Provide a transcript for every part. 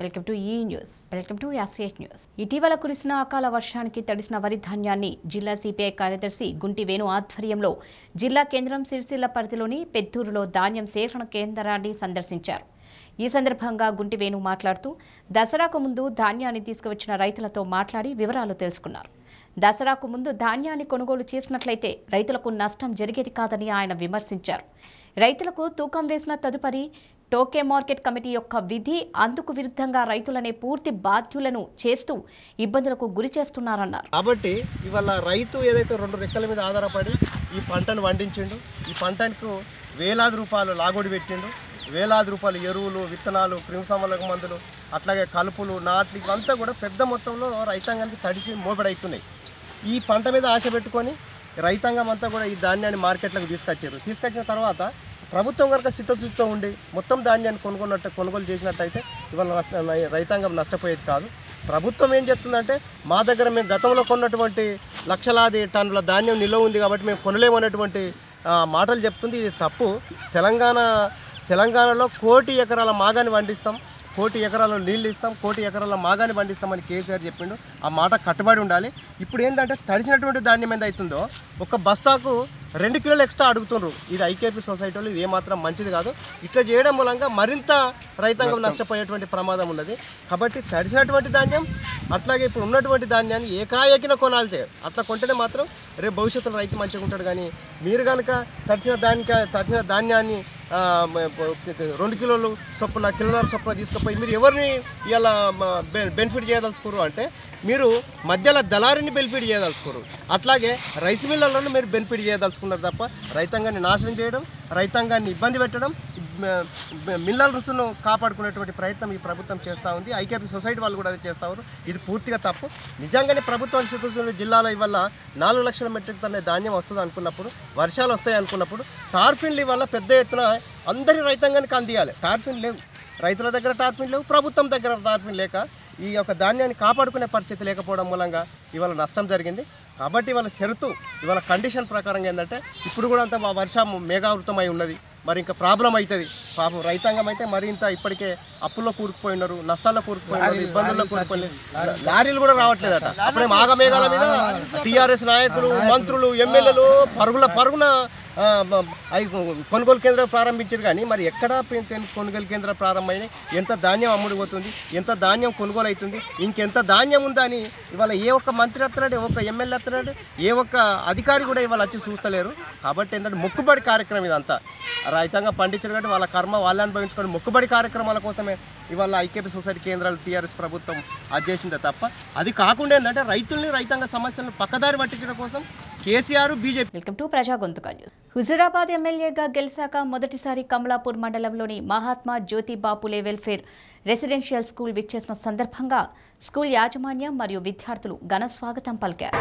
Welcome to ఈ news welcome to SAH news ఇటీవల కురిసిన అకాల వర్షానికి తడిసిన వరి ధాన్యాన్ని జిల్లా సిపిఐ కార్యదర్శి గుంటి వేణు ఆధ్వర్యంలో జిల్లా కేంద్రం సిరిసిల్ల పరిధిలోని పెద్దూరులో ధాన్యం సేకరణ కేంద్రాన్ని సందర్శించారు ఈ సందర్భంగా గుంటి వేణు మాట్లాడుతూ దసరాకు ముందు ధాన్యాన్ని తీసుకువచ్చిన రైతులతో మాట్లాడి వివరాలు తెలుసుకున్నారు దసరాకు ముందు ధాన్యాన్ని కొనుగోలు చేసినట్లయితే రైతులకు నష్టం జరిగేది కాదని ఆయన విమర్శించారు రైతులకు తూకం వేసిన తదుపరి టోకే మార్కెట్ కమిటీ యొక్క విధి అందుకు విరుద్ధంగా రైతులనే పూర్తి బాధ్యులను చేస్తూ ఇబ్బందులకు గురి చేస్తున్నారన్నారు కాబట్టి ఇవాళ రైతు ఏదైతే రెండు రెక్కల మీద ఆధారపడి ఈ పంటను పండించిండు ఈ పంటకు వేలాది రూపాయలు లాగొడి పెట్టిండు వేలాది రూపాయలు ఎరువులు విత్తనాలు క్రిమిసంవలక మందులు అట్లాగే కలుపులు నాట్లు ఇవంతా కూడా పెద్ద మొత్తంలో రైతాంగానికి తడిసి మోబడవుతున్నాయి ఈ పంట మీద ఆశ పెట్టుకొని రైతాంగం అంతా కూడా ఈ ధాన్యాన్ని మార్కెట్లకు తీసుకొచ్చారు తీసుకొచ్చిన తర్వాత ప్రభుత్వం కనుక సిద్ధశుద్ధితో ఉండి మొత్తం ధాన్యాన్ని కొనుగొన్నట్టు కొనుగోలు చేసినట్టయితే ఇవాళ నష్ట రైతాంగం నష్టపోయేది కాదు ప్రభుత్వం ఏం చెప్తుందంటే మా దగ్గర మేము గతంలో కొన్నటువంటి లక్షలాది టన్నుల ధాన్యం నిల్వ ఉంది కాబట్టి మేము కొనలేమనేటువంటి ఆ, మాటలు చెప్తుంది ఇది తప్పు తెలంగాణ తెలంగాణలో కోటి ఎకరాల మాగాని పండిస్తాం కోటి ఎకరాల నీళ్ళు ఇస్తాం కోటి ఎకరాల మాగాని పండిస్తామని కేసీఆర్ చెప్పిండు ఆ మాట కట్టుబడి ఉండాలి ఇప్పుడు ఏంటంటే తడిసినటువంటి ధాన్యం ఎంత అవుతుందో ఒక బస్తాకు రెండు కిలోలు ఎక్స్ట్రా అడుగుతున్నారు ఇది ఐకేపీ సొసైటీలో ఇది ఏమాత్రం మంచిది కాదు ఇట్లా చేయడం మూలంగా మరింత రైతాంగం నష్టపోయేటువంటి ప్రమాదం ఉన్నది కాబట్టి తడిసినటువంటి ధాన్యం అట్లాగే ఇప్పుడు ఉన్నటువంటి ధాన్యాన్ని ఏకాఏకిన కొనాలి అట్లా కొంటేనే మాత్రం రేపు భవిష్యత్తులో రైతు మంచిగా ఉంటాడు కానీ మీరు కనుక తడిసిన ధాన్య తడిసిన ధాన్యాన్ని ఆ, మ- ప- రెండు కిలోలు చొప్పున కిలోన్నర చొప్పున తీసుకుపోయి మీరు ఎవరిని ఇలా బెనిఫిట్ చేయదలుచుకోరు అంటే మీరు మధ్యలో దళారిని బెనిఫిట్ చేయదలుచుకోరు అట్లాగే రైస్ మిల్లర్లను మీరు బెనిఫిట్ చేయదలుచుకున్నారు తప్ప రైతాంగాన్ని నాశనం చేయడం రైతాంగాన్ని ఇబ్బంది పెట్టడం మిల్లర్స్ను కాపాడుకునేటువంటి ప్రయత్నం ఈ ప్రభుత్వం చేస్తూ ఉంది ఐకేపీ సొసైటీ వాళ్ళు కూడా అది చేస్తూ ఉన్నారు ఇది పూర్తిగా తప్పు నిజంగానే ప్రభుత్వం సిద్ధుతున్న జిల్లాలో ఇవల్ల నాలుగు లక్షల మెట్రిక్ టన్నుల ధాన్యం వస్తుంది అనుకున్నప్పుడు వర్షాలు వస్తాయి అనుకున్నప్పుడు టార్ఫిన్లు వల్ల పెద్ద ఎత్తున అందరి రైతాంగానికి అందియాలి టార్ఫిన్ లేవు రైతుల దగ్గర టార్ఫిన్ లేవు ప్రభుత్వం దగ్గర టార్ఫిన్ లేక ఈ యొక్క ధాన్యాన్ని కాపాడుకునే పరిస్థితి లేకపోవడం మూలంగా ఇవాళ నష్టం జరిగింది కాబట్టి ఇవాళ షరతు ఇవాళ కండిషన్ ప్రకారంగా ఏంటంటే ఇప్పుడు కూడా అంత వర్షం మేఘావృతమై ఉన్నది మరి ఇంకా ప్రాబ్లం అవుతుంది పాపం రైతాంగం అయితే మరింత ఇప్పటికే అప్పుల్లో కూరుకుపోయినారు నష్టాల్లో కూరుకుపోయినారు ఇబ్బందుల్లో కూరుకుపోయినారు లారీలు కూడా రావట్లేదట అప్పుడే మాగమేఘాల మీద టీఆర్ఎస్ నాయకులు మంత్రులు ఎమ్మెల్యేలు పరుగుల పరుగున ఆ, మ- అవి కొనుగోలు కేంద్రం ప్రారంభించారు కానీ మరి ఎక్కడ పె- పె- కొనుగోలు కేంద్రం ప్రారంభమైనాయి ఎంత ధాన్యం అమ్ముడుపోతుంది ఎంత ధాన్యం కొనుగోలు అవుతుంది ఇంకెంత ధాన్యం ఉందా అని ఇవాళ ఏ ఒక్క మంత్రి వస్తున్నాడు ఏ ఒక్క ఎమ్మెల్యే వస్తున్నాడు ఏ ఒక్క అధికారి కూడా ఇవాళ వచ్చి చూస్తలేరు కాబట్టి ఏంటంటే మొక్కుబడి కార్యక్రమం ఇదంతా రైతాంగా పండించడం కాబట్టి వాళ్ళ కర్మ వాళ్ళే అనుభవించుకొని మొక్కుబడి కార్యక్రమాల కోసమే ఇవాళ ఐకేపీ సొసైటీ కేంద్రాలు టీఆర్ఎస్ ప్రభుత్వం అది చేసిందే తప్ప అది కాకుండా ఏంటంటే రైతుల్ని రైతాంగ సమస్యలను పక్కదారి పట్టించడం కోసం KCR BJP welcome to Prajagonthuka news Huzurabad ఎమ్మెల్యేగా గెలిచాక మొదటిసారి కమలాపూర్ మండలంలోని Mahatma Jyoti Bapule welfare residential school విచ్చేసిన సందర్భంగా స్కూల్ యాజమాన్యం మరియు విద్యార్థులు ఘన స్వాగతం పలికారు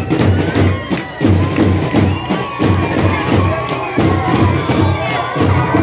Thank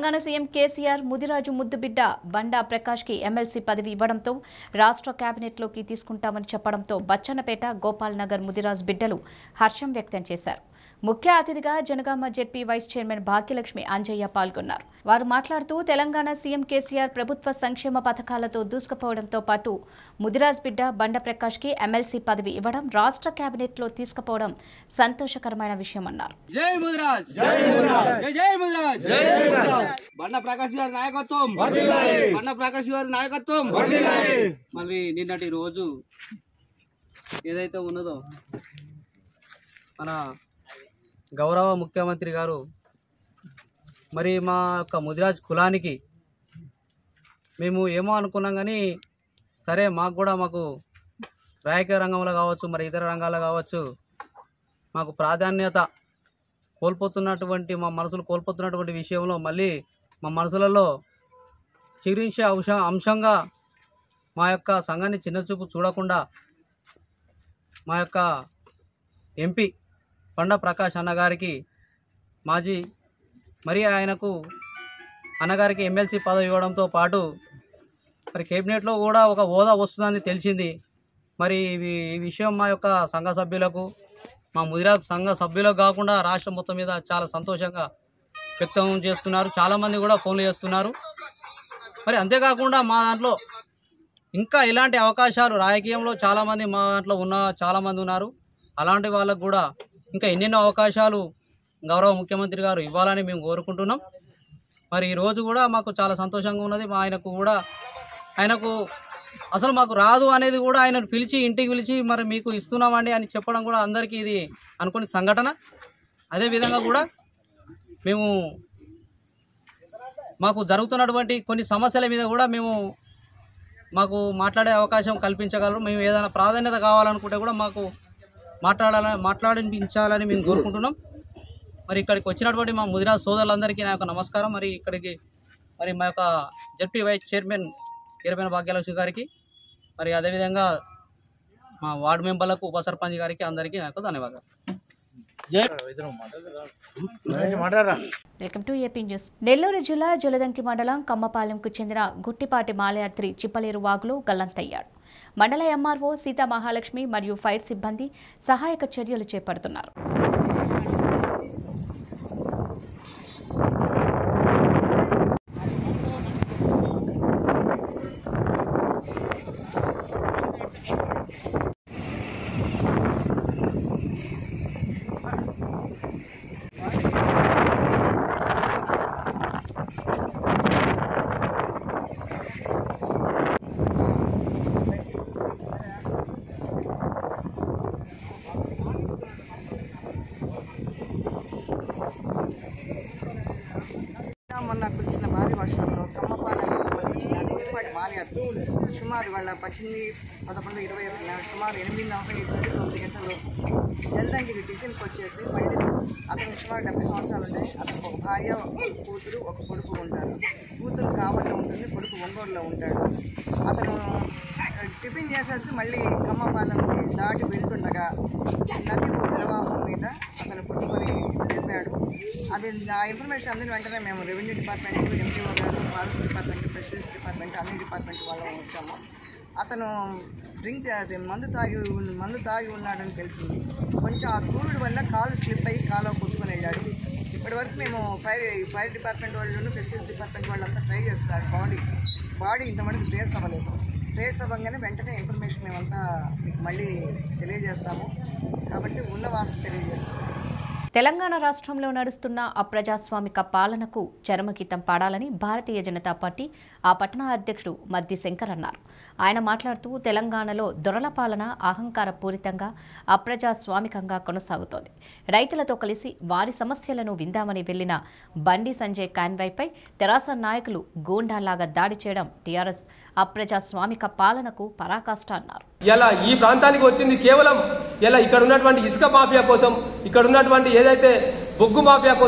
తెలంగాణ సీఎం కేసీఆర్ ముదిరాజు ముద్దుబిడ్డ బండా ప్రకాష్కి ఎమ్మెల్సీ పదవి ఇవ్వడంతో రాష్ట్ర కేబినెట్లోకి తీసుకుంటామని చెప్పడంతో బచ్చన్నపేట గోపాల్ నగర్ ముదిరాజ్ బిడ్డలు హర్షం వ్యక్తం చేశారు ముఖ్య అతిథిగా Jangaon ZP vice chairman Bhagyalakshmi Anjaiah పాల్గొన్నారు వారు మాట్లాడుతూ తెలంగాణ సీఎం కేసీఆర్ ప్రభుత్వ సంక్షేమ పథకాలతో దూసుకుపోవడంతో పాటు ముదిరాజ్ బిడ్డ బండ ప్రకాష్కి ఎమ్మెల్సీ పదవి ఇవ్వడం రాష్ట్ర కేబినెట్లో తీసుకుపోవడం సంతోషకరమైన విషయమన్నారు జై ముదిరాజ్ జై ముదిరాజ్ జై జై ముదిరాజ్ జై ముదిరాజ్ బండ ప్రకాష్ గారి నాయకత్వం బండ ప్రకాష్ గారి నాయకత్వం మరి నిన్నటి రోజు ఏదైతే ఉన్నదో మన గౌరవ ముఖ్యమంత్రి గారు మరి మా యొక్క ముదిరాజ్ కులానికి మేము ఏమో అనుకున్నాం కానీ సరే మాకు కూడా మాకు రాజకీయ రంగంలో కావచ్చు మరి ఇతర రంగాల్లో కావచ్చు మాకు ప్రాధాన్యత కోల్పోతున్నటువంటి మా మనసులు కోల్పోతున్నటువంటి విషయంలో మళ్ళీ మా మనసులలో చిగురించే అంశ అంశంగా మా యొక్క సంఘాన్ని చిన్నచూపు చూడకుండా మా యొక్క ఎంపీ పండ ప్రకాష్ అన్నగారికి మాజీ మరి ఆయనకు అన్నగారికి ఎమ్మెల్సీ పదవి ఇవ్వడంతో పాటు మరి కేబినెట్లో కూడా ఒక హోదా వస్తుందని తెలిసింది మరి ఇవి ఈ విషయం మా యొక్క సంఘ సభ్యులకు మా ముదిరాజ్ సంఘ సభ్యులకు కాకుండా రాష్ట్రం మొత్తం మీద చాలా సంతోషంగా వ్యక్తం చేస్తున్నారు చాలామంది కూడా ఫోన్లు చేస్తున్నారు మరి అంతేకాకుండా మా దాంట్లో ఇంకా ఇలాంటి అవకాశాలు రాజకీయంలో చాలామంది మా దాంట్లో ఉన్న చాలామంది ఉన్నారు అలాంటి వాళ్ళకు కూడా ఇంకా ఎన్నెన్నో అవకాశాలు గౌరవ ముఖ్యమంత్రి గారు ఇవ్వాలని మేము కోరుకుంటున్నాం మరి ఈ రోజు కూడా మాకు చాలా సంతోషంగా ఉన్నది మా ఆయనకు కూడా ఆయనకు అసలు మాకు రాదు అనేది కూడా ఆయన పిలిచి ఇంటికి పిలిచి మరి మీకు ఇస్తున్నామండి అని చెప్పడం కూడా అందరికీ ఇది అనుకునే సంఘటన అదేవిధంగా కూడా మేము మాకు జరుగుతున్నటువంటి కొన్ని సమస్యల మీద కూడా మేము మాకు మాట్లాడే అవకాశం కల్పించగలరు మేము ఏదైనా ప్రాధాన్యత కావాలనుకుంటే కూడా మాకు మాట్లాడాలని మాట్లాడించాలని మేము కోరుకుంటున్నాం మరి ఇక్కడికి వచ్చినటువంటి మా ముదిరాజ్ సోదరులందరికీ నా యొక్క నమస్కారం మరి ఇక్కడికి మరి మా యొక్క జడ్పీ వైస్ చైర్మన్ ఈరమైన భాగ్యలక్ష్మి గారికి మరి అదేవిధంగా మా వార్డు మెంబర్లకు ఉప సర్పంచ్ గారికి అందరికీ నా యొక్క ధన్యవాదాలు welcome to AP news Nellore జిల్లా జలదంకి మండలం కమ్మపాలెంకు చెందిన గుట్టిపాటి మాలయాత్రి చిప్పలేరు వాగులో గల్లంతయ్యాడు మండల ఎంఆర్ఓ సీతా మహాలక్ష్మి మరియు ఫైర్ సిబ్బంది సహాయక చర్యలు చేపడుతున్నారు మొన్న కురిసిన భారీ వర్షంలో కమ్మపాలెంకు సంబంధించిన గుడిపాటి మాలయాత్ర సుమారు వాళ్ళ పద్దెనిమిది పదకొండు ఇరవై ఒకటిన సుమారు ఎనిమిది నలభై ఐదు నుండి తొమ్మిది గంటలు జల్దండికి టిఫిన్కి వచ్చేసి మళ్ళీ అతనికి సుమారు డెబ్బై సంవత్సరాలు ఉన్నాయి అతనికి ఒక భార్య ఒక కూతురు ఒక కొడుకు ఉంటారు కూతురు కావలిలో ఉంటుంది కొడుకు ఒంగోలులో ఉంటాడు అతను ఆ, టిఫిన్ చేసేసి మళ్ళీ కమ్మపాలెంకి దాటి వెళ్తుండగా నది ప్రవాహం మీద అతను కొట్టుకొని వెళ్ళాడు అది ఆ ఇన్ఫర్మేషన్ అందిన వెంటనే మేము రెవెన్యూ డిపార్ట్మెంట్ ఎంపీఓ గారు ఫారెస్ట్ డిపార్ట్మెంట్ ఫిషరీస్ డిపార్ట్మెంట్ అన్ని డిపార్ట్మెంట్ వాళ్ళం వచ్చాము అతను డ్రింక్ అది మందు తాగి ఉన్న- మందు తాగి ఉన్నాడని తెలిసింది కొంచెం ఆ తూరుడు వల్ల కాలు స్లిప్ అయ్యి కాలో కొట్టుకొని వెళ్ళాడు ఇప్పటి వరకు మేము ఫైర్ ఫైర్ డిపార్ట్మెంట్ వాళ్ళు ఫిషరీస్ డిపార్ట్మెంట్ వాళ్ళంతా ట్రై చేస్తున్నారు బాడీ బాడీ ఇంతవరకు ట్రేస్ అవ్వలేదు ట్రేస్ అవ్వగానే వెంటనే ఇన్ఫర్మేషన్ మేమంతా మీకు మళ్ళీ తెలియజేస్తాము కాబట్టి ఉన్న వాస్తు తెలియజేస్తాము తెలంగాణ రాష్ట్రంలో నడుస్తున్న అప్రజాస్వామిక పాలనకు చరమగీతం పాడాలని భారతీయ జనతా పార్టీ ఆ పట్టణ అధ్యక్షుడు మద్ది శంకర్ అన్నారు ఆయన మాట్లాడుతూ తెలంగాణలో దొరల పాలన అహంకార పూరితంగా అప్రజాస్వామికంగా కొనసాగుతోంది రైతులతో కలిసి వారి సమస్యలను విందామని వెళ్లిన బండి సంజయ్ కాన్వాయ్పై తెరాస నాయకులు గూండాలాగా దాడి చేయడం టీఆర్ఎస్ అప్రజాస్వామిక పాలనకు పరాకాష్ట అన్నారు ఇలా ఈ ప్రాంతానికి వచ్చింది కేవలం ఇలా ఇక్కడ ఉన్నటువంటి ఇసుక మాఫియా కోసం ఇక్కడ ఉన్నటువంటి ఏదైతే బొగ్గు మాఫియా కోసం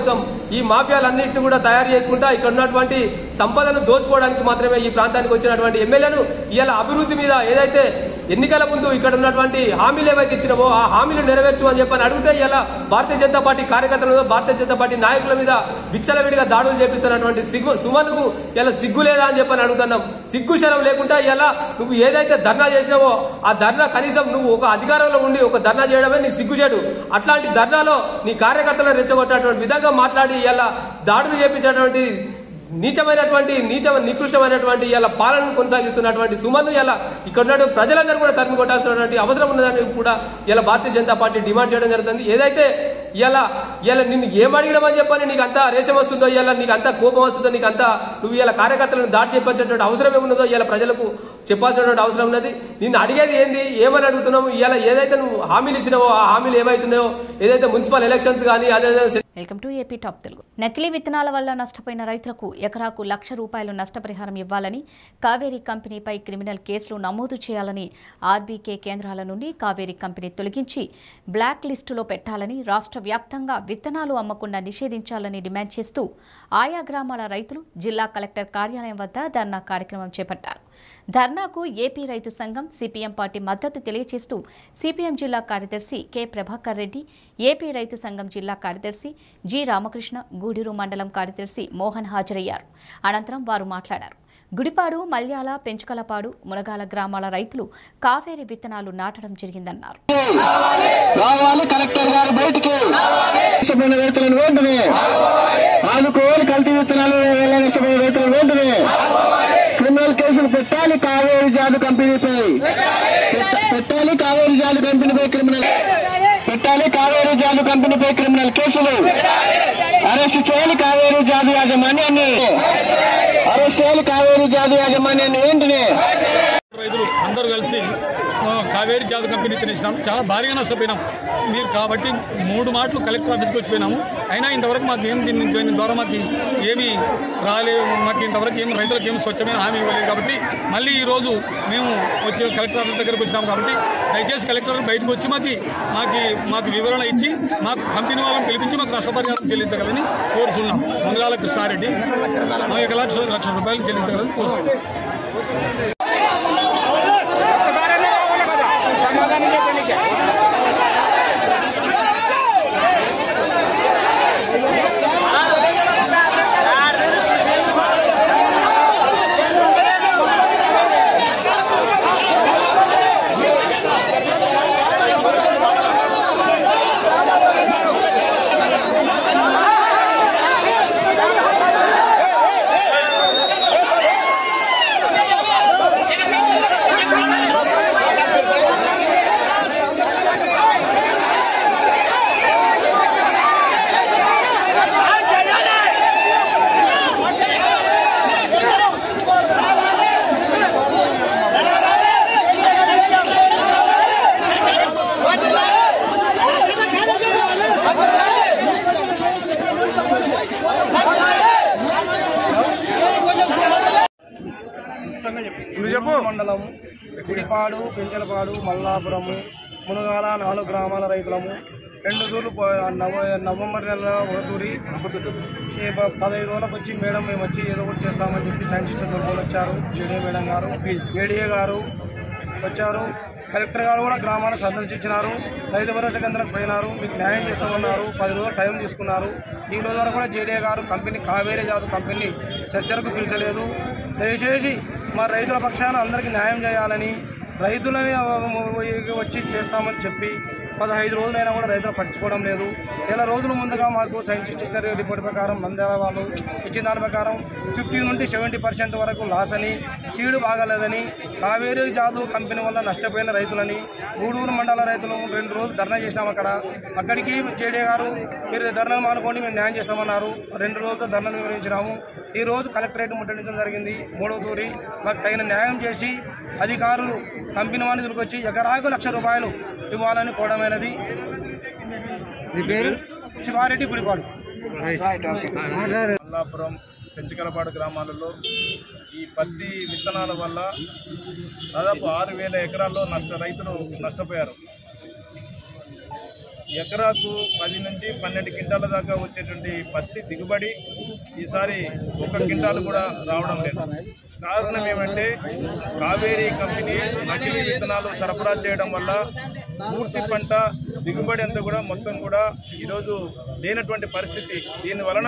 ఈ మాఫియాలన్నింటినీ కూడా తయారు చేసుకుంటా ఇక్కడ ఉన్నటువంటి సంపదను దోచుకోవడానికి మాత్రమే ఈ ప్రాంతానికి వచ్చినటువంటి ఎమ్మెల్యేను ఇవాళ అభివృద్ధి మీద ఏదైతే ఎన్నికల ముందు ఇక్కడ ఉన్నటువంటి హామీలు ఏవైతే ఇచ్చినావో ఆ హామీలు నెరవేర్చు అని చెప్పని అడిగితే ఇలా భారతీయ జనతా పార్టీ కార్యకర్తల మీద భారతీయ జనతా పార్టీ నాయకుల మీద విచ్చలవిడిగా దాడులు చేపిస్తున్నటువంటి సిగ్గు సుమన్కు ఇలా సిగ్గు లేదా అని చెప్పని అడుగుతున్నాం సిగ్గు శరం లేకుండా ఇలా నువ్వు ఏదైతే ధర్నా చేసినావో ఆ ధర్నా కనీసం నువ్వు ఒక అధికారంలో ఉండి ఒక ధర్నా చేయడమే నీ సిగ్గుచేటు అట్లాంటి ధర్నాలో నీ కార్యకర్తలను రెచ్చగొట్టేటువంటి విధంగా మాట్లాడి ఇలా దాడులు చేపించేటువంటి నీచమైనటువంటి నీచ నికృష్టమైనటువంటి ఇలా పాలనను కొనసాగిస్తున్నటువంటి సుమన్ ఇలా ఇక్కడ ఉన్న ప్రజలందరూ కూడా తరిమి కొట్టాల్సినటువంటి అవసరం ఉన్నదని కూడా ఇలా భారతీయ జనతా పార్టీ డిమాండ్ చేయడం జరుగుతుంది ఏదైతే ఇలా ఇలా నిన్ను ఏం అడిగినామని చెప్పని నీకు అంత రేషం వస్తుందో ఇలా నీకు అంత కోపం వస్తుందో నీకు అంత నువ్వు ఇలా కార్యకర్తలను దాటి చెప్పాల్సినటువంటి అవసరం ఏమున్నదో ఇలా ప్రజలకు చెప్పాల్సినటువంటి అవసరం ఉన్నది నిన్ను అడిగేది ఏంది ఏమని అడుగుతున్నావు ఇలా ఏదైతే నువ్వు హామీలు ఇచ్చినావో ఆ హామీలు ఏమైతున్నాయో ఏదైతే మున్సిపల్ ఎలక్షన్స్ కానీ అదే welcome to AP top Telugu నకిలీ విత్తనాల వల్ల నష్టపోయిన రైతులకు ఎకరాకు లక్ష రూపాయలు నష్టపరిహారం ఇవ్వాలని కావేరీ కంపెనీపై క్రిమినల్ కేసులు నమోదు చేయాలని ఆర్బీకే కేంద్రాల నుండి కావేరీ కంపెనీ తొలగించి బ్లాక్ లిస్టులో పెట్టాలని రాష్ట్ర వ్యాప్తంగా విత్తనాలు అమ్మకుండా నిషేధించాలని డిమాండ్ చేస్తూ ఆయా గ్రామాల రైతులు జిల్లా కలెక్టర్ కార్యాలయం వద్ద ధర్నా కార్యక్రమం చేపట్టారు ధర్నాకు ఏపీ రైతు సంఘం సిపిఎం పార్టీ మద్దతు తెలియజేస్తూ సిపిఎం జిల్లా కార్యదర్శి కె ప్రభాకర్ రెడ్డి ఏపీ రైతు సంఘం జిల్లా కార్యదర్శి జి రామకృష్ణ గూడూరు మండలం కార్యదర్శి మోహన్ హాజరయ్యారు అనంతరం వారు మాట్లాడారు గుడిపాడు మల్యాల పెంచుకలపాడు మునగాల గ్రామాల రైతులు కావేరి విత్తనాలు నాటడం జరిగిందన్నారు రావాలి కలెక్టర్ గారు బయటికి నష్టపోయిన రైతులను వెంటనే ఆదుకోవాలి కల్తీ విత్తనాలు వేల నష్టపోయిన రైతులను వెంటనే క్రిమినల్ కేసులు పెట్టాలి కావేరి జాదు కంపెనీపై పెట్ట- పెట్టాలి కావేరి జాదు కంపెనీపై క్రిమినల్ పెట్టాలి కావేరి జాదు కంపెనీపై క్రిమినల్ కేసులు అరెస్ట్ చేయాలి కావేరి జాదు యాజమాన్యాన్ని అరెస్ట్ చేయాలి కావేరి జాదు యాజమాన్యాన్ని వెంటనే రైతులు అందరూ కలిసి ఆ, కావేరీ జాదు కంపెనీ తినేసినాం చాలా భారీగా నష్టపోయినాం మీరు కాబట్టి మూడు మాటలు కలెక్టర్ ఆఫీస్కి వచ్చిపోయినాము అయినా ఇంతవరకు మాకు ఏం దీని దీని ద్వారా మాకు ఏమీ రాలేదు మాకు ఇంతవరకు ఏం రైతులకు ఏం స్వచ్ఛమైన హామీ ఇవ్వలేదు కాబట్టి మళ్ళీ ఈ రోజు మేము వచ్చి కలెక్టర్ ఆఫీస్ దగ్గరకు వచ్చినాం కాబట్టి దయచేసి కలెక్టర్ బయటకు వచ్చి మాకు మాకు మాకు వివరణ ఇచ్చి మాకు కంపెనీ వాళ్ళని పిలిపించి మాకు నష్టపరిహారం చెల్లించగలని కోరుతున్నాం ముందుగాల కృష్ణారెడ్డి మా యొక్క లక్ష లక్ష రూపాయలు చెల్లించగలని కోరుతున్నాం చెప్పు మండలం గుడిపాడు పెంచలపాడు మల్లాపురము మునుగాల నాలుగు గ్రామాల రైతులము రెండు తూర్లు పో- నవ నవంబర్ నెల ఒక తూరి ఈ ప- పదహైదు రోజులకు వచ్చి మేడం మేము వచ్చి ఏదో ఒకటి చేస్తామని చెప్పి సైంటిస్ట్ తోలుకొని వచ్చారు జేడీఏ మేడం గారు ఏడీఏ గారు వచ్చారు కలెక్టర్ గారు కూడా గ్రామాన్ని సందర్శించినారు రైతు భరోసా కేంద్రం పోయినారు మీకు న్యాయం చేస్తామన్నారు పది రోజులు టైం తీసుకున్నారు ఈ రోజు వరకు కూడా జేడీఏ గారు కంపెనీ కావేరీ జాతు కంపెనీ చర్చలకు పిలిచలేదు దయచేసి మా రైతుల పక్షాన అందరికీ న్యాయం చేయాలని రైతులని వచ్చి చేస్తామని చెప్పి పదహైదు రోజులైనా కూడా రైతులు పట్టించుకోవడం లేదు నెల రోజుల ముందుగా మాకు సైంటిస్ట్ ఇచ్చారు రిపోర్ట్ ప్రకారం మందాల వాళ్ళు ఇచ్చిన దాని ప్రకారం ఫిఫ్టీ నుండి సెవెంటీ పర్సెంట్ వరకు లాస్ అని సీడు బాగాలేదని కావేరీ జాదు కంపెనీ వల్ల నష్టపోయిన రైతులని గూడూరు మండల రైతులు రెండు రోజులు ధర్నా చేసినాం అక్కడ అక్కడికి జేడీ గారు మీరు ధర్నా మానుకోండి మేము న్యాయం చేస్తామన్నారు రెండు రోజులతో ధర్నాను వివరించినాము ఈ రోజు కలెక్టరేట్ ముట్టడించడం జరిగింది మూడవ తూరి మాకు తగిన న్యాయం చేసి అధికారులు కంపెనీ వాడిని తీసుకొచ్చి ఎకరాకు లక్ష రూపాయలు ఇవ్వాలని కోవడమైనది మీ పేరు శివారెడ్డి గుడిపాడు మల్లాపురం పెంచకలపాడు గ్రామాలలో ఈ పత్తి విత్తనాల వల్ల దాదాపు ఆరు వేల ఎకరాల్లో నష్ట రైతులు నష్టపోయారు ఎకరాకు పది నుంచి పన్నెండు క్వింటాల దాకా వచ్చేటువంటి పత్తి దిగుబడి ఈసారి ఒక క్వింటాలు కూడా రావడం లేదు కారణం ఏమంటే కావేరీ కంపెనీ నకిలీ విత్తనాలు సరఫరా చేయడం వల్ల పూర్తి పంట దిగుబడి అంతా కూడా మొత్తం కూడా ఈరోజు లేనటువంటి పరిస్థితి దీని వలన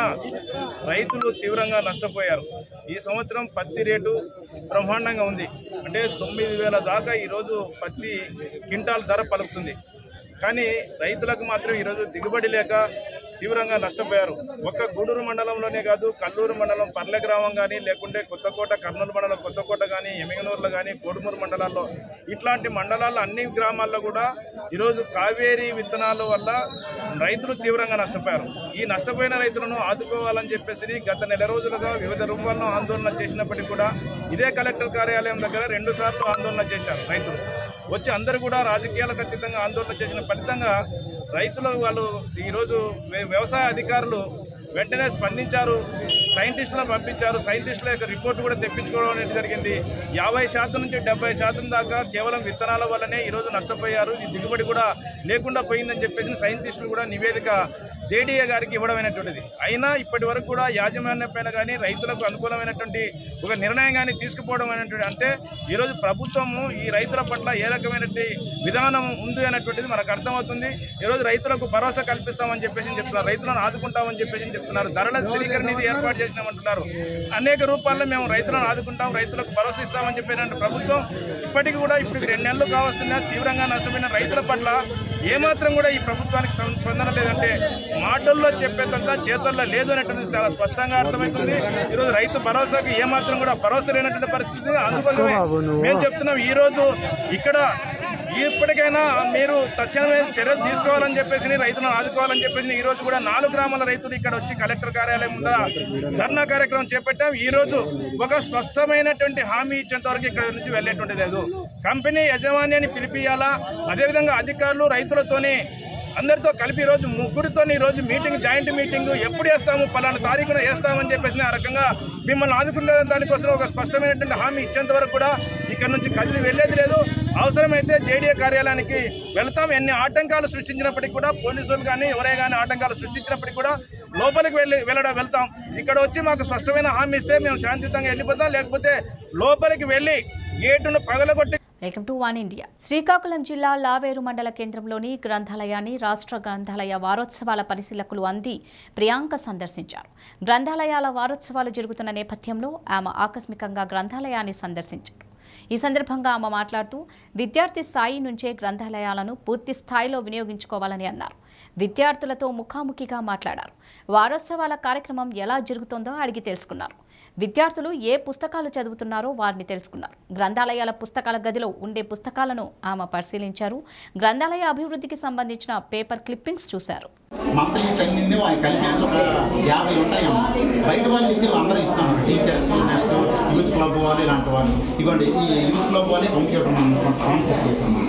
రైతులు తీవ్రంగా నష్టపోయారు ఈ సంవత్సరం పత్తి రేటు బ్రహ్మాండంగా ఉంది అంటే తొమ్మిది వేల దాకా ఈరోజు పత్తి క్వింటాల్ ధర పలుకుతుంది కానీ రైతులకు మాత్రం ఈరోజు దిగుబడి లేక తీవ్రంగా నష్టపోయారు ఒక్క గూడూరు మండలంలోనే కాదు కల్లూరు మండలం పర్లె గ్రామం కానీ లేకుంటే కొత్తకోట కర్నూలు మండలం కొత్తకోట కానీ ఎమిగనూరులో కానీ కోడుమూరు మండలాల్లో ఇట్లాంటి మండలాల్లో అన్ని గ్రామాల్లో కూడా ఈరోజు కావేరీ విత్తనాల వల్ల రైతులు తీవ్రంగా నష్టపోయారు ఈ నష్టపోయిన రైతులను ఆదుకోవాలని చెప్పేసి గత నెల రోజులుగా వివిధ రూపాల్లో ఆందోళన చేసినప్పటికీ కూడా ఇదే కలెక్టర్ కార్యాలయం దగ్గర రెండు సార్లు ఆందోళన చేశారు రైతులు వచ్చి అందరూ కూడా రాజకీయాలకు అతీతంగా ఆందోళన చేసిన ఫలితంగా రైతులు వాళ్ళు ఈరోజు వ్య- వ్యవసాయ అధికారులు వెంటనే స్పందించారు సైంటిస్టులను పంపించారు సైంటిస్టుల యొక్క రిపోర్ట్ కూడా తెప్పించుకోవడం అనేది జరిగింది యాభై శాతం నుంచి డెబ్బై శాతం దాకా కేవలం విత్తనాల వల్లనే ఈరోజు నష్టపోయారు ఈ దిగుబడి కూడా లేకుండా పోయిందని చెప్పేసి సైంటిస్టులు కూడా నివేదిక జేడీఏ గారికి ఇవ్వడం అయినటువంటిది అయినా ఇప్పటి వరకు కూడా యాజమాన్యం పైన కానీ రైతులకు అనుకూలమైనటువంటి ఒక నిర్ణయం కానీ తీసుకుపోవడం అనేటువంటి అంటే ఈరోజు ప్రభుత్వము ఈ రైతుల పట్ల ఏ రకమైనటువంటి విధానం ఉంది అనేటువంటిది మనకు అర్థమవుతుంది ఈరోజు రైతులకు భరోసా కల్పిస్తామని చెప్పేసి చెప్తున్నారు రైతులను ఆదుకుంటామని చెప్పేసి చెప్తున్నారు ధరల స్థిరీకరణ నిధి ఏర్పాటు చేసినామంటున్నారు అనేక రూపాల్లో మేము రైతులను ఆదుకుంటాం రైతులకు భరోసా ఇస్తామని చెప్పిన ప్రభుత్వం ఇప్పటికీ కూడా ఇప్పుడు రెండు నెలలు కావస్తున్నా తీవ్రంగా నష్టపోయిన రైతుల పట్ల ఏమాత్రం కూడా ఈ ప్రభుత్వానికి సం- స్పందన లేదంటే మాటల్లో చెప్పేదంతా చేతుల్లో లేదు అనేటువంటిది చాలా స్పష్టంగా అర్థమవుతుంది ఈరోజు రైతు భరోసాకి ఏమాత్రం కూడా భరోసా లేనటువంటి పరిస్థితి అందుకోసమే మేము చెప్తున్నాం ఈ రోజు ఇక్కడ ఇప్పటికైనా మీరు తక్షణమే చర్యలు తీసుకోవాలని చెప్పేసి రైతులను ఆదుకోవాలని చెప్పేసి ఈ రోజు కూడా నాలుగు గ్రామాల రైతులు ఇక్కడ వచ్చి కలెక్టర్ కార్యాలయం ముందర ధర్నా కార్యక్రమం చేపట్టాం ఈ రోజు ఒక స్పష్టమైనటువంటి హామీ ఇచ్చేంత వరకు ఇక్కడ నుంచి వెళ్ళేటువంటిది లేదు కంపెనీ యజమాన్యాన్ని పిలిపియాలా అదేవిధంగా అధికారులు రైతులతోని అందరితో కలిపి ఈ రోజు ముగ్గురితో ఈ రోజు మీటింగ్ జాయింట్ మీటింగ్ ఎప్పుడు వేస్తాము పలానా తారీఖున వేస్తామని చెప్పేసి ఆ రకంగా మిమ్మల్ని ఆదుకునే దానికోసం ఒక స్పష్టమైనటువంటి హామీ ఇచ్చేంత వరకు కూడా ఇక్కడ నుంచి కదిలి వెళ్ళేది లేదు అవసరమైతే జేడీఏ కార్యాలయానికి వెళ్తాం ఎన్ని ఆటంకాలు సృష్టించినప్పటికీ కూడా పోలీసులు కానీ ఎవరే కానీ ఆటంకాలు సృష్టించినప్పటికీ కూడా లోపలికి వెళ్ళి వెళ్ళడం వెళ్తాం ఇక్కడ వచ్చి మాకు స్పష్టమైన హామీ ఇస్తే మేము శాంతియుతంగా వెళ్ళిపోతాం లేకపోతే లోపలికి వెళ్ళి గేటును పగలగొట్టి welcome to one India Srikakulam జిల్లా లావేరు మండల కేంద్రంలోని గ్రంథాలయాన్ని రాష్ట్ర గ్రంథాలయ వారోత్సవాల పరిశీలకులు అంది ప్రియాంక సందర్శించారు గ్రంథాలయాల వారోత్సవాలు జరుగుతున్న నేపథ్యంలో ఆమె ఆకస్మికంగా గ్రంథాలయాన్ని సందర్శించారు ఈ సందర్భంగా ఆమె మాట్లాడుతూ విద్యార్థి స్థాయి నుంచే గ్రంథాలయాలను పూర్తి స్థాయిలో వినియోగించుకోవాలని అన్నారు విద్యార్థులతో ముఖాముఖిగా మాట్లాడారు వారోత్సవాల కార్యక్రమం ఎలా జరుగుతుందో అడిగి తెలుసుకున్నారు విద్యార్థులు ఏ పుస్తకాలు చదువుతున్నారో వారిని తెలుసుకున్నారు గ్రంథాలయాల పుస్తకాల గదిలో ఉండే పుస్తకాలను ఆమె పరిశీలించారు గ్రంథాలయ అభివృద్ధికి సంబంధించిన పేపర్ క్లిప్పింగ్స్ చూశారు మంత్లీ సైన్యం వాళ్ళు కలిపి ఒక యాభై ఉంటాయమ్మా బయట వాళ్ళు ఇచ్చి అందరూ ఇస్తాం టీచర్స్ నెక్స్ట్ యూత్ క్లబ్ వాళ్ళు ఇలాంటి వాళ్ళు ఇవ్వండి ఈ యూత్ క్లబ్ వాళ్ళే కంప్యూటర్ మనం స్పాన్సర్ చేసాము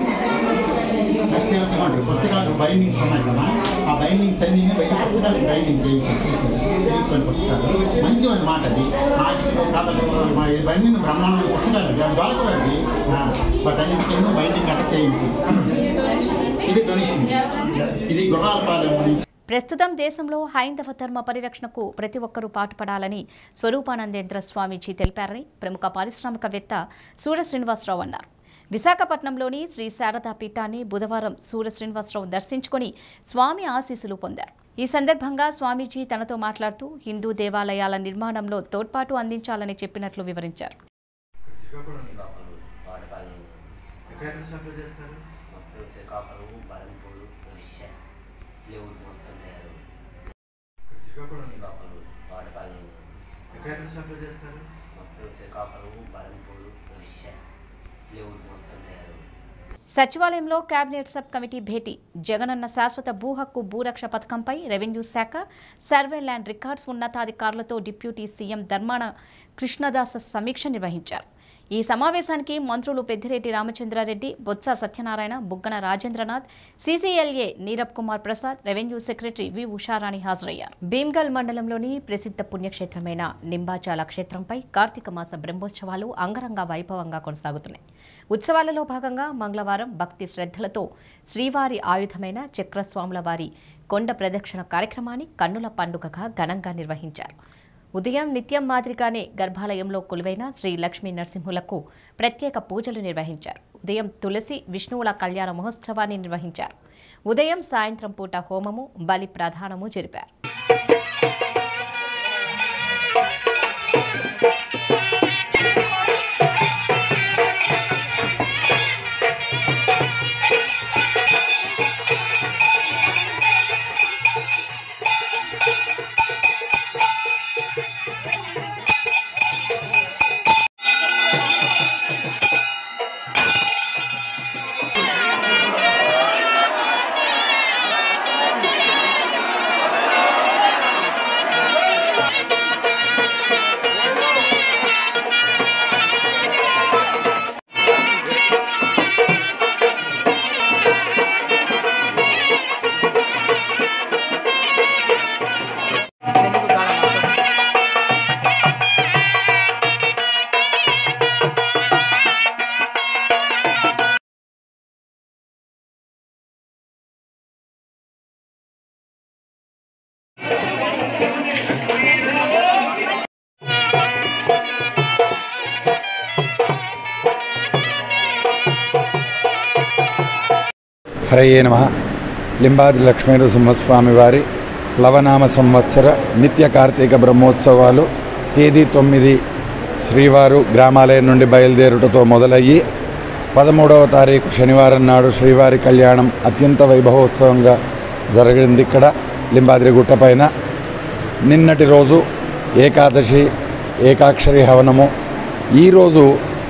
నెక్స్ట్ ఇవ్వండి పుస్తకాలు బైండింగ్స్ ఉన్నాయి కదా ఆ బైండింగ్స్ అన్ని బయట పుస్తకాలు బైండింగ్ చేయించి చూసి చదువుకునే పుస్తకాలు మంచివి అన్నమాట అది నాటికలు కథలు మా బైండింగ్ బ్రహ్మాండమైన పుస్తకాలు అవి దొరకవండి బట్ అన్నింటికి ఎన్నో బైండింగ్ అట్ట చేయించి ఇది డొనేషన్ ఇది గుర్రాల పాలెం నుంచి ప్రస్తుతం దేశంలో హైందవ ధర్మ పరిరక్షణకు ప్రతి ఒక్కరూ పాటుపడాలని స్వరూపానందేంద్ర స్వామీజీ తెలిపారని ప్రముఖ పారిశ్రామికవేత్త సూర్య శ్రీనివాసరావు అన్నారు విశాఖపట్నంలోని శ్రీ శారదా పీఠాన్ని బుధవారం సూర్య శ్రీనివాసరావు దర్శించుకొని స్వామి ఆశీస్సులు పొందారు ఈ సందర్భంగా స్వామీజీ తనతో మాట్లాడుతూ హిందూ దేవాలయాల నిర్మాణంలో తోడ్పాటు అందించాలని చెప్పినట్లు వివరించారు ఎక్కడెక్కడ సప్లై చేస్తారు మొత్తం శ్రీకాకుళం బరంపూరు ఒరిస్సా లేవు మొత్తం తయారు శ్రీకాకుళం శ్రీకాకుళం వాడపాలెం ఎక్కడెక్కడ సప్లై చేస్తారు మొత్తం శ్రీకాకుళం బరంపూరు ఒరిస్సా లేవు మొత్తం తయారు సచివాలయంలో కేబినెట్ సబ్ కమిటీ భేటీ జగనన్న శాశ్వత భూ హక్కు భూరక్ష పథకంపై రెవెన్యూ శాఖ సర్వే ల్యాండ్ రికార్డ్స్ ఉన్నతాధికారులతో డిప్యూటీ సీఎం ధర్మాన కృష్ణదాస సమీక్ష నిర్వహించారు ఈ సమావేశానికి మంత్రులు Peddireddy Ramachandra Reddy Botsa Satyanarayana Buggana Rajendranath CCLA Neerab Kumar Prasad revenue secretary V Usharani హాజరయ్యారు భీమ్గల్ మండలంలోని ప్రసిద్ధ పుణ్యక్షేత్రమైన నింబాచాల క్షేత్రంపై కార్తీక మాస బ్రహ్మోత్సవాలు అంగరంగ వైభవంగా కొనసాగుతున్నాయి ఉత్సవాలలో భాగంగా మంగళవారం భక్తి శ్రద్ధలతో శ్రీవారి ఆయుధమైన చక్రస్వాముల వారి కొండ ప్రదక్షిణ కార్యక్రమాన్ని కన్నుల పండుగగా ఘనంగా నిర్వహించారు ఉదయం నిత్యం మాదిరిగానే గర్భాలయంలో కొలువైన శ్రీ లక్ష్మీ నరసింహులకు ప్రత్యేక పూజలు నిర్వహించారు ఉదయం తులసి విష్ణువుల కళ్యాణ మహోత్సవాన్ని నిర్వహించారు ఉదయం సాయంత్రం పూట హోమము బలి ప్రధానము జరిపారు హరయే నమ లింబాద్రి లక్ష్మీనరసింహస్వామి వారి లవనామ సంవత్సర నిత్య కార్తీక బ్రహ్మోత్సవాలు తేదీ తొమ్మిది శ్రీవారు గ్రామాలయం నుండి బయలుదేరుటతో మొదలయ్యి పదమూడవ తారీఖు శనివారం నాడు శ్రీవారి కళ్యాణం అత్యంత వైభవోత్సవంగా జరిగింది ఇక్కడ లింబాద్రి గుట్టపైన నిన్నటి రోజు ఏకాదశి ఏకాక్షరి హవనము ఈరోజు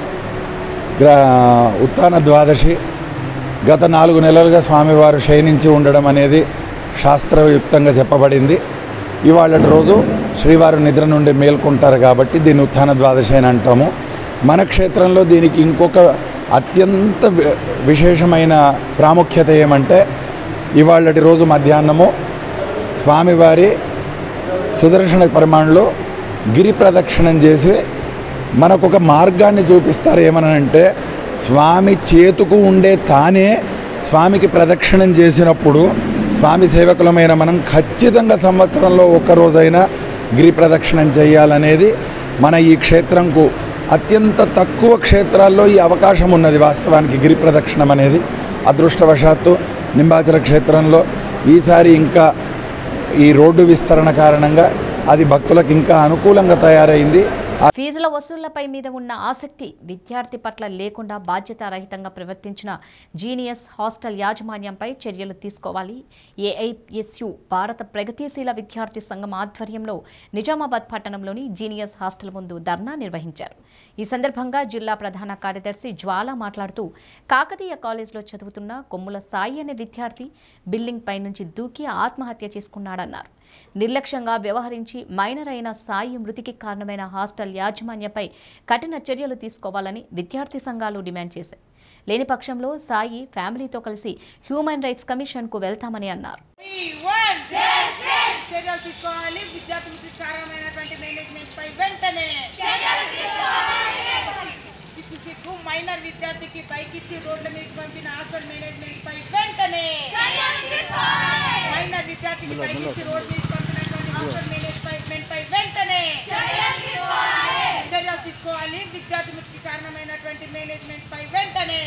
గ్రా ఉత్తాన ద్వాదశి గత నాలుగు నెలలుగా స్వామివారు శయనించి ఉండడం అనేది శాస్త్రయుక్తంగా చెప్పబడింది ఇవాళ రోజు శ్రీవారు నిద్ర నుండి మేల్కొంటారు కాబట్టి దీన్ని ఉత్థాన ద్వాదశి అని అంటాము మన క్షేత్రంలో దీనికి ఇంకొక అత్యంత వి- విశేషమైన ప్రాముఖ్యత ఏమంటే ఇవాళటి రోజు మధ్యాహ్నము స్వామివారి సుదర్శన పరిమాణంలో గిరి ప్రదక్షిణం చేసి మనకు ఒక మార్గాన్ని చూపిస్తారు ఏమనంటే స్వామి చేతుకు ఉండే తానే స్వామికి ప్రదక్షిణం చేసినప్పుడు స్వామి సేవకులమైన మనం ఖచ్చితంగా సంవత్సరంలో ఒక్క రోజైనా గిరి ప్రదక్షిణం చేయాలనేది మన ఈ క్షేత్రంకు అత్యంత తక్కువ క్షేత్రాల్లో ఈ అవకాశం ఉన్నది వాస్తవానికి గిరి ప్రదక్షిణం అనేది అదృష్టవశాత్తు నింబాచల క్షేత్రంలో ఈసారి ఇంకా ఈ రోడ్డు విస్తరణ కారణంగా అది భక్తులకు ఇంకా అనుకూలంగా తయారైంది ఫీజుల వసూళ్లపై మీద ఉన్న ఆసక్తి విద్యార్థి పట్ల లేకుండా బాధ్యతారహితంగా ప్రవర్తించిన జీనియస్ హాస్టల్ యాజమాన్యంపై చర్యలు తీసుకోవాలి ఏఐఎస్యు భారత ప్రగతిశీల విద్యార్థి సంఘం ఆధ్వర్యంలో నిజామాబాద్ పట్టణంలోని జీనియస్ హాస్టల్ ముందు ధర్నా నిర్వహించారు ఈ సందర్భంగా జిల్లా ప్రధాన కార్యదర్శి జ్వాల మాట్లాడుతూ కాకతీయ కాలేజీలో చదువుతున్న కొమ్ముల సాయి అనే విద్యార్థి బిల్డింగ్ పై నుంచి దూకి ఆత్మహత్య చేసుకున్నాడన్నారు నిర్లక్ష్యంగా వ్యవహరించి మైనర్ అయిన సాయి మృతికి కారణమైన హాస్టల్ యాజమాన్యంపై కఠిన చర్యలు తీసుకోవాలని విద్యార్థి సంఘాలు డిమాండ్ చేశాయి లేని పక్షంలో సాయి ఫ్యామిలీతో కలిసి హ్యూమన్ రైట్స్ కమిషన్కు వెళ్తామని అన్నారు చర్యలు తీసుకోవాలి విద్యార్థులకు కారణమైనటువంటి మేనేజ్మెంట్ పై వెంటనే సిగ్గు సిగ్గు మైనర్ విద్యార్థికి బైక్ ఇచ్చి రోడ్ల మీద పంపిన హాస్టల్ మేనేజ్మెంట్ పై వెంటనే మైనర్ విద్యార్థికి బైక్ ఇచ్చి రోడ్ మీద పంపినటువంటి హాస్టల్ మేనేజ్మెంట్ పై వెంటనే చర్యలు తీసుకోవాలి విద్యార్థి మృతికి కారణమైనటువంటి మేనేజ్మెంట్ పై వెంటనే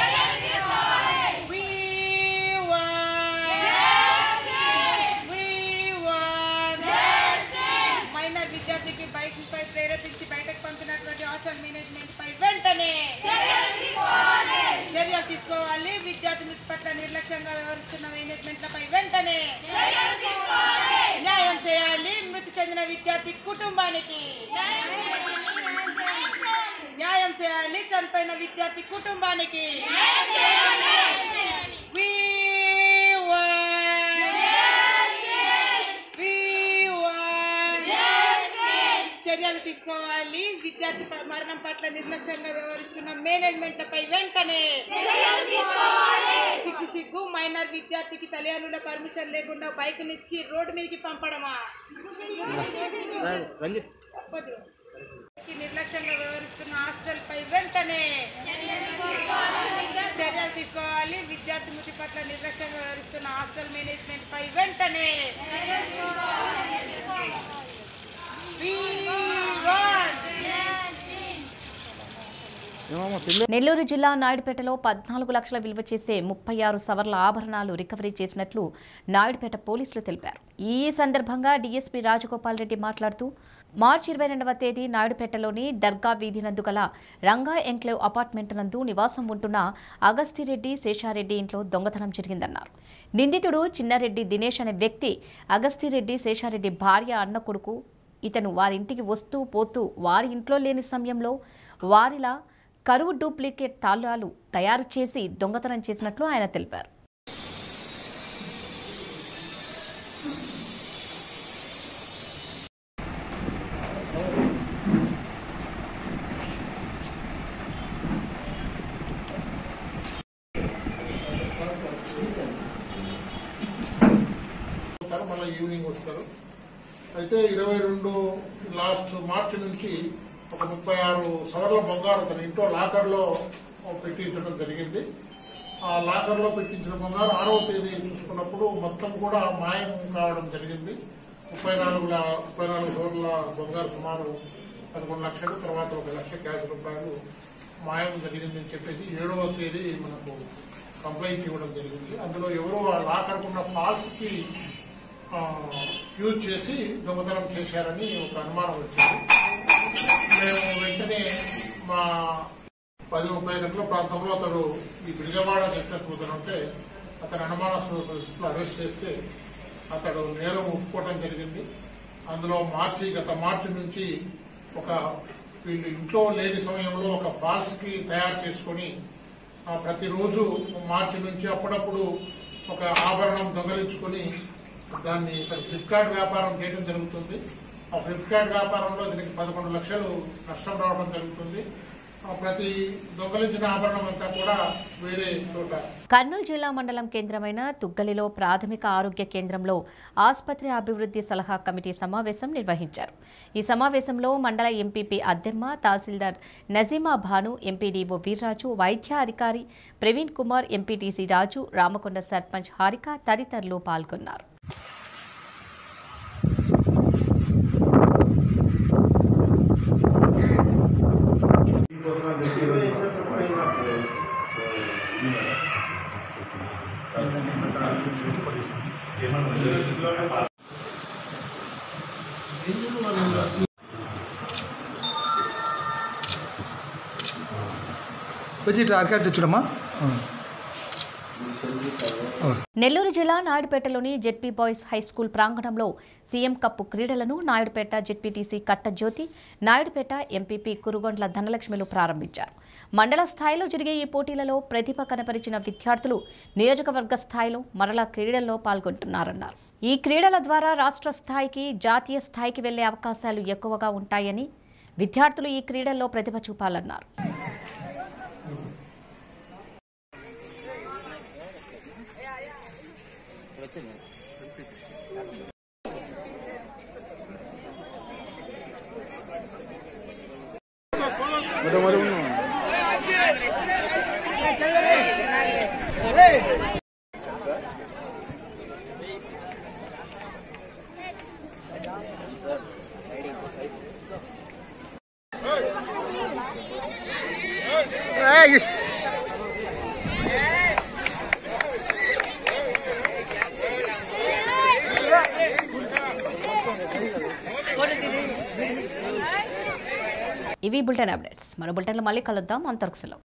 We want- We want- minor విద్యార్థికి బైక్ పై ప్రేరేపించి బయటకు పంపినటువంటి హాస్టల్ మేనేజ్మెంట్ పై వెంటనే చర్యలు తీసుకోవాలి విద్యార్థి మృతి పట్ల నిర్లక్ష్యంగా వ్యవహరిస్తున్న మేనేజ్మెంట్లపై వెంటనే న్యాయం చేయాలి మృతి చెందిన విద్యార్థి కుటుంబానికి న్యాయం చేయాలి చనిపోయిన విద్యార్థి కుటుంబానికి We want- We want- చర్యలు తీసుకోవాలి విద్యార్థి ప- మరణం పట్ల నిర్లక్ష్యంగా వ్యవహరిస్తున్న మేనేజ్మెంట్ పై వెంటనే సిగ్గు సిగ్గు మైనర్ విద్యార్థికి తల్లిదండ్రుల పర్మిషన్ లేకుండా బైక్ నిచ్చి రోడ్డు మీదకి పంపడమా తప్పదు. ఈ నిర్లక్ష్యంగా వ్యవహరిస్తున్న హాస్టల్ పై వెంటనే చర్యలు తీసుకోవాలి విద్యార్థి మృతి పట్ల నిర్లక్ష్యంగా వ్యవహరిస్తున్న హాస్టల్ మేనేజ్మెంట్ పై వెంటనే We want నెల్లూరు జిల్లా నాయుడుపేటలో పద్నాలుగు లక్షల విలువ చేసే ముప్పై ఆరు సవర్ల ఆభరణాలు రికవరీ చేసినట్లు నాయుడుపేట పోలీసులు తెలిపారు ఈ సందర్భంగా డీఎస్పీ రాజగోపాల్ రెడ్డి మాట్లాడుతూ మార్చి ఇరవై రెండవ తేదీ నాయుడుపేటలోని దర్గా వీధి నందు గల రంగా ఎంక్లేవ్ అపార్ట్మెంట్ నందు నివాసం ఉంటున్న అగస్తిరెడ్డి శేషారెడ్డి ఇంట్లో దొంగతనం జరిగిందన్నారు నిందితుడు చిన్నారెడ్డి దినేష్ అనే వ్యక్తి అగస్తిరెడ్డి శేషారెడ్డి భార్య అన్న కొడుకు ఇతను వారింటికి వస్తూ పోతూ వారి ఇంట్లో లేని సమయంలో వారిలా కరువు డూప్లికేట్ తాళాలు తయారు చేసి దొంగతనం చేసినట్లు ఆయన తెలిపారు వస్తారు మళ్ళీ ఈవినింగ్ వస్తారు అయితే ఇరవై రెండు లాస్ట్ మార్చి నుంచి ఒక ముప్పై ఆరు సవర్ల బంగారు తన ఇంట్లో లాకర్లో పెట్టించడం జరిగింది ఆ లాకర్లో పెట్టించిన బంగారు ఆరవ తేదీ చూసుకున్నప్పుడు మొత్తం కూడా మాయం కావడం జరిగింది ముప్పై నాలుగు లా- ముప్పై నాలుగు సవర్ల బంగారు సుమారు పదకొండు లక్షలు తర్వాత ఒక లక్ష క్యాష్ రూపాయలు మాయం జరిగిందని చెప్పేసి ఏడవ తేదీ మనకు కంప్లైంట్ ఇవ్వడం జరిగింది అందులో ఎవరో ఆ లాకర్కున్న ఫాల్స్ కి ఆ, యూజ్ చేసి దొంగతనం చేశారని ఒక అనుమానం వచ్చింది మేము వెంటనే మా పది ముప్పై గంటల ప్రాంతంలో అతడు ఈ బిడిగవాడ నెట్టిపోతుంటే అతను అనుమానాస్పద పరిస్థితుల్లో అరెస్ట్ చేస్తే అతడు నేరం ఒప్పుకోవడం జరిగింది అందులో మార్చి గత మార్చి నుంచి ఒక వీళ్ళు ఇంట్లో లేని సమయంలో ఒక ఫాల్స్ కి తయారు చేసుకొని ఆ, ప్రతిరోజు మార్చి నుంచి అప్పుడప్పుడు ఒక ఆభరణం దొంగలించుకొని దాన్ని ఫ్లిప్కార్ట్ వ్యాపారం చేయడం జరుగుతుంది ఆ ఫ్లిప్కార్ట్ వ్యాపారంలో దీనికి పదకొండు లక్షలు నష్టం రావడం జరుగుతుంది ఆ, ప్రతి దొంగలించిన ఆభరణం అంతా కూడా వేరే చోట కర్నూలు జిల్లా మండలం కేంద్రమైన తుగ్గలిలో ప్రాథమిక ఆరోగ్య కేంద్రంలో ఆసుపత్రి అభివృద్ధి సలహా కమిటీ సమావేశం నిర్వహించారు ఈ సమావేశంలో మండల ఎంపీపీ అద్దెమ్మ తహసీల్దార్ నజీమా భాను ఎంపీడీఓ వీర్రాజు వైద్య అధికారి ప్రవీణ్ కుమార్ ఎంపీటీసీ రాజు రామకొండ సర్పంచ్ హారిక తదితరులు పాల్గొన్నారు వచ్చి ఇట్లా అరకాయ తెచ్చుడమ్మా నెల్లూరు జిల్లా నాయుడుపేటలోని జెడ్పీ బాయ్స్ హై స్కూల్ ప్రాంగణంలో సీఎం కప్పు క్రీడలను నాయుడుపేట జెడ్పీటీసీ కట్టజ్యోతి నాయుడుపేట ఎంపీపీ కురుగొండ్ల ధనలక్ష్మిలు ప్రారంభించారు మండల స్థాయిలో జరిగే ఈ పోటీలలో ప్రతిభ కనపరిచిన విద్యార్థులు నియోజకవర్గ స్థాయిలో మరలా క్రీడల్లో పాల్గొంటున్నారన్నారు ఈ క్రీడల ద్వారా రాష్ట్ర స్థాయికి జాతీయ స్థాయికి వెళ్లే అవకాశాలు ఎక్కువగా ఉంటాయని విద్యార్థులు ఈ క్రీడల్లో ప్రతిభ చూపాలన్నారు ఇవి బులెటిన్ అప్డేట్స్ మరో బులెటిన్లో మళ్ళీ కలుద్దాం అంతవరకు సెలవు